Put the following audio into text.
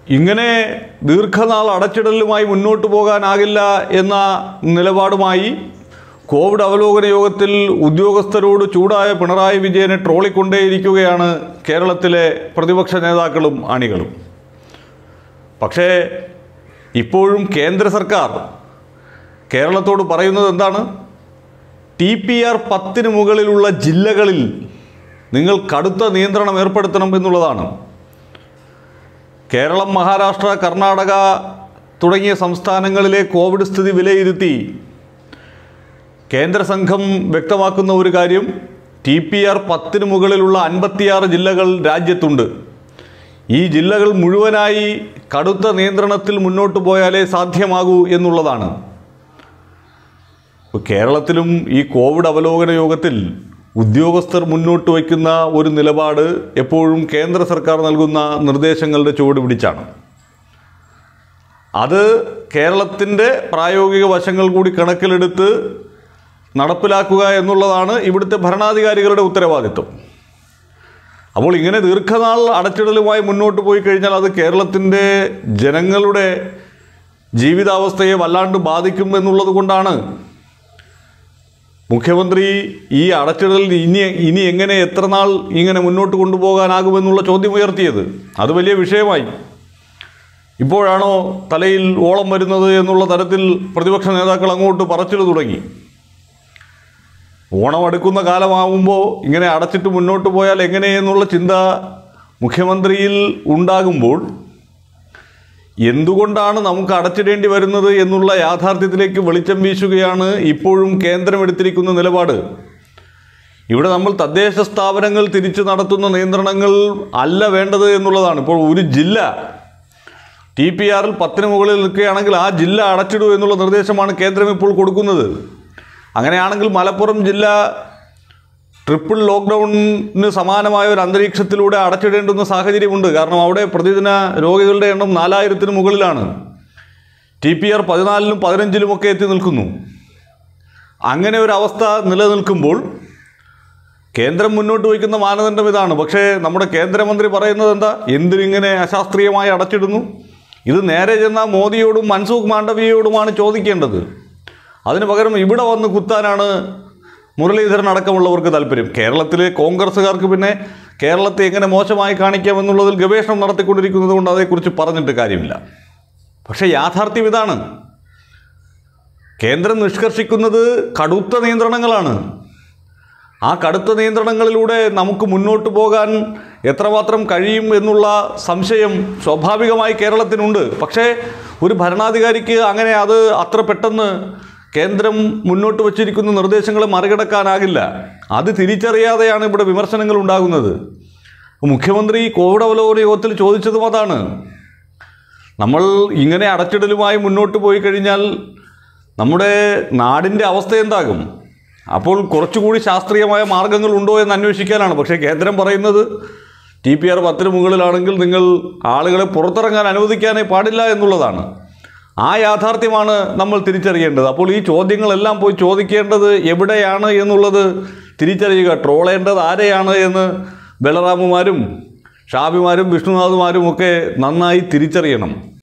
ഇങ്ങനെ ദീർഘനാൾ അടച്ചിടലുമായി മുന്നോട്ട് പോകാനാകില്ല എന്ന നിലപാടുമായി കോവിഡ് അവലോകന യോഗത്തിൽ ഉദ്യോഗസ്ഥരോട് ചൂടായ പിണറായി വിജയനെ ട്രോളിക്കൊണ്ടേയിരിക്കുകയാണ് കേരളത്തിലെ പ്രതിപക്ഷ നേതാക്കളും അണികളും പക്ഷേ ഇപ്പോഴും കേന്ദ്ര സർക്കാർ കേരളത്തോട് പറയുന്നത് എന്താണ് ടി പി ആർ പത്തിന് മുകളിലുള്ള ജില്ലകളിൽ നിങ്ങൾ കടുത്ത നിയന്ത്രണം ഏർപ്പെടുത്തണം എന്നുള്ളതാണ് കേരളം മഹാരാഷ്ട്ര കർണാടക തുടങ്ങിയ സംസ്ഥാനങ്ങളിലെ കോവിഡ് സ്ഥിതി വിലയിരുത്തി കേന്ദ്ര സംഘം വ്യക്തമാക്കുന്ന ഒരു കാര്യം ടി പി ആർ പത്തിന് മുകളിലുള്ള അൻപത്തിയാറ് ജില്ലകൾ രാജ്യത്തുണ്ട് ഈ ജില്ലകൾ മുഴുവനായി കടുത്ത നിയന്ത്രണത്തിൽ മുന്നോട്ട് പോയാലേ സാധ്യമാകൂ എന്നുള്ളതാണ് ഇപ്പോൾ കേരളത്തിലും ഈ കോവിഡ് അവലോകന യോഗത്തിൽ ഉദ്യോഗസ്ഥർ മുന്നോട്ട് വയ്ക്കുന്ന ഒരു നിലപാട് എപ്പോഴും കേന്ദ്ര സർക്കാർ നൽകുന്ന നിർദ്ദേശങ്ങളുടെ ചുവട് പിടിച്ചാണ് അത് കേരളത്തിൻ്റെ പ്രായോഗിക വശങ്ങൾ കൂടി കണക്കിലെടുത്ത് നടപ്പിലാക്കുക എന്നുള്ളതാണ് ഇവിടുത്തെ ഭരണാധികാരികളുടെ ഉത്തരവാദിത്വം അപ്പോൾ ഇങ്ങനെ ദീർഘനാൾ അടച്ചിടലുമായി മുന്നോട്ട് പോയി കഴിഞ്ഞാൽ അത് കേരളത്തിൻ്റെ ജനങ്ങളുടെ ജീവിതാവസ്ഥയെ വല്ലാണ്ട് ബാധിക്കും എന്നുള്ളത് കൊണ്ടാണ് മുഖ്യമന്ത്രി ഈ അടച്ചിടൽ ഇനി ഇനി എങ്ങനെ എത്ര നാൾ ഇങ്ങനെ മുന്നോട്ട് കൊണ്ടുപോകാനാകുമെന്നുള്ള ചോദ്യം ഉയർത്തിയത് അത് വലിയ വിഷയമായി ഇപ്പോഴാണോ തലയിൽ ഓളം വരുന്നത് എന്നുള്ള തരത്തിൽ പ്രതിപക്ഷ നേതാക്കൾ അങ്ങോട്ട് പറച്ചിൽ തുടങ്ങി ഓണം അടുക്കുന്ന കാലമാകുമ്പോൾ ഇങ്ങനെ അടച്ചിട്ട് മുന്നോട്ട് പോയാൽ എങ്ങനെയെന്നുള്ള ചിന്ത മുഖ്യമന്ത്രിയിൽ ഉണ്ടാകുമ്പോൾ എന്തുകൊണ്ടാണ് നമുക്ക് അടച്ചിടേണ്ടി വരുന്നത് എന്നുള്ള യാഥാർത്ഥ്യത്തിലേക്ക് വെളിച്ചം വീശുകയാണ് ഇപ്പോഴും കേന്ദ്രം എടുത്തിരിക്കുന്ന നിലപാട് ഇവിടെ നമ്മൾ തദ്ദേശ സ്ഥാപനങ്ങൾ തിരിച്ചു നടത്തുന്ന നിയന്ത്രണങ്ങൾ അല്ല വേണ്ടത് എന്നുള്ളതാണ് ഇപ്പോൾ ഒരു ജില്ല ടി പി ആറിൽ പത്തിന് മുകളിൽ നിൽക്കുകയാണെങ്കിൽ ആ ജില്ല അടച്ചിടൂ എന്നുള്ള നിർദ്ദേശമാണ് കേന്ദ്രം ഇപ്പോൾ കൊടുക്കുന്നത് അങ്ങനെയാണെങ്കിൽ മലപ്പുറം ജില്ല ട്രിപ്പിൾ ലോക്ക്ഡൗണിന് സമാനമായ ഒരു അന്തരീക്ഷത്തിലൂടെ അടച്ചിടേണ്ടുന്ന സാഹചര്യമുണ്ട് കാരണം അവിടെ പ്രതിദിന രോഗികളുടെ എണ്ണം നാലായിരത്തിന് മുകളിലാണ് ടി പി ആർ പതിനാലിലും പതിനഞ്ചിലുമൊക്കെ എത്തി നിൽക്കുന്നു അങ്ങനെ ഒരു അവസ്ഥ നിലനിൽക്കുമ്പോൾ കേന്ദ്രം മുന്നോട്ട് വയ്ക്കുന്ന മാനദണ്ഡം ഇതാണ് പക്ഷേ നമ്മുടെ കേന്ദ്രമന്ത്രി പറയുന്നത് എന്താ എന്തിനിങ്ങനെ അശാസ്ത്രീയമായി അടച്ചിടുന്നു ഇത് നേരെ ചെന്ന മോദിയോടും മൻസൂഖ് മാണ്ഡവ്യയോടുമാണ് ചോദിക്കേണ്ടത് അതിന് പകരം ഇവിടെ വന്ന് കുത്താനാണ് മുരളീധരൻ അടക്കമുള്ളവർക്ക് താല്പര്യം കേരളത്തിലെ കോൺഗ്രസ്സുകാർക്ക് പിന്നെ കേരളത്തെ എങ്ങനെ മോശമായി കാണിക്കാം എന്നുള്ളതിൽ ഗവേഷണം നടത്തിക്കൊണ്ടിരിക്കുന്നത് കൊണ്ട് അതേക്കുറിച്ച് പറഞ്ഞിട്ട് കാര്യമില്ല പക്ഷേ യാഥാർത്ഥ്യം ഇതാണ് കേന്ദ്രം നിഷ്കർഷിക്കുന്നത് കടുത്ത നിയന്ത്രണങ്ങളാണ് ആ കടുത്ത നിയന്ത്രണങ്ങളിലൂടെ നമുക്ക് മുന്നോട്ട് പോകാൻ എത്രമാത്രം കഴിയും എന്നുള്ള സംശയം സ്വാഭാവികമായി കേരളത്തിനുണ്ട് പക്ഷേ ഒരു ഭരണാധികാരിക്ക് അങ്ങനെ അത് അത്ര പെട്ടെന്ന് കേന്ദ്രം മുന്നോട്ട് വച്ചിരിക്കുന്ന നിർദ്ദേശങ്ങളെ മറികടക്കാനാകില്ല അത് തിരിച്ചറിയാതെയാണ് ഇവിടെ വിമർശനങ്ങൾ ഉണ്ടാകുന്നത് മുഖ്യമന്ത്രി കോവിഡ് അവലോകന യോഗത്തിൽ ചോദിച്ചതും അതാണ് നമ്മൾ ഇങ്ങനെ അടച്ചിടലുമായി മുന്നോട്ട് പോയി കഴിഞ്ഞാൽ നമ്മുടെ നാടിൻ്റെ അവസ്ഥ എന്താകും അപ്പോൾ കുറച്ചുകൂടി ശാസ്ത്രീയമായ മാർഗങ്ങൾ ഉണ്ടോ എന്ന് അന്വേഷിക്കാനാണ് പക്ഷേ കേന്ദ്രം പറയുന്നത് ടി പി ആർ പത്തിന് മുകളിലാണെങ്കിൽ നിങ്ങൾ ആളുകളെ പുറത്തിറങ്ങാൻ അനുവദിക്കാനേ പാടില്ല എന്നുള്ളതാണ് ആ യാഥാർത്ഥ്യമാണ് നമ്മൾ തിരിച്ചറിയേണ്ടത് അപ്പോൾ ഈ ചോദ്യങ്ങളെല്ലാം പോയി ചോദിക്കേണ്ടത് എവിടെയാണ് എന്നുള്ളത് തിരിച്ചറിയുക ട്രോളേണ്ടത് ആരെയാണ് എന്ന് ബലറാമുമാരും ഷാബിമാരും വിഷ്ണുനാഥുമാരും ഒക്കെ നന്നായി തിരിച്ചറിയണം